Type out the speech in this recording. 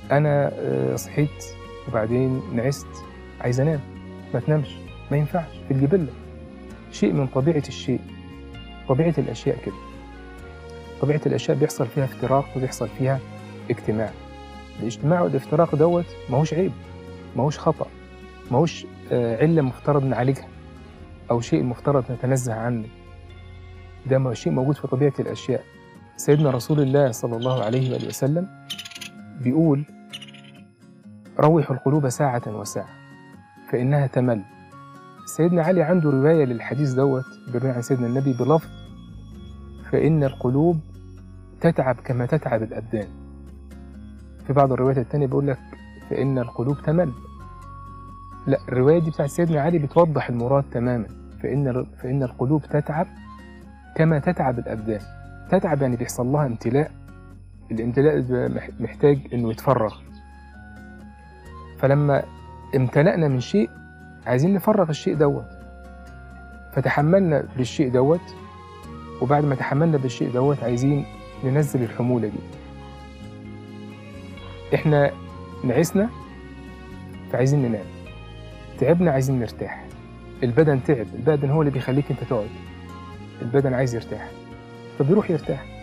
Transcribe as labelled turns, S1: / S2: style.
S1: انا آه، صحيت وبعدين نعست عايز انام ما تنامش ما ينفعش في الجبله شيء من طبيعه الشيء طبيعه الاشياء كده طبيعه الاشياء بيحصل فيها افتراق وبيحصل فيها اجتماع الاجتماع والافتراق دوت ماهوش عيب ماهوش خطا ماهوش آه، عله مفترض نعالجها او شيء مفترض نتنزه عنه ده م- شيء موجود في طبيعه الاشياء سيدنا رسول الله صلى الله عليه وآله وسلم بيقول روحوا القلوب ساعة وساعة فإنها تمل سيدنا علي عنده رواية للحديث دوت بيروي عن سيدنا النبي بلفظ فإن القلوب تتعب كما تتعب الأبدان في بعض الروايات التانية بيقول لك فإن القلوب تمل لا الرواية دي بتاعت سيدنا علي بتوضح المراد تماما فإن فإن القلوب تتعب كما تتعب الأبدان تتعب يعني بيحصل لها امتلاء الامتلاء ده مح- محتاج انه يتفرغ فلما امتلأنا من شيء عايزين نفرغ الشيء دوت فتحملنا بالشيء دوت وبعد ما تحملنا بالشيء دوت عايزين ننزل الحمولة دي احنا نعسنا فعايزين ننام تعبنا عايزين نرتاح البدن تعب البدن هو اللي بيخليك انت تقعد البدن عايز يرتاح فبيروح يرتاح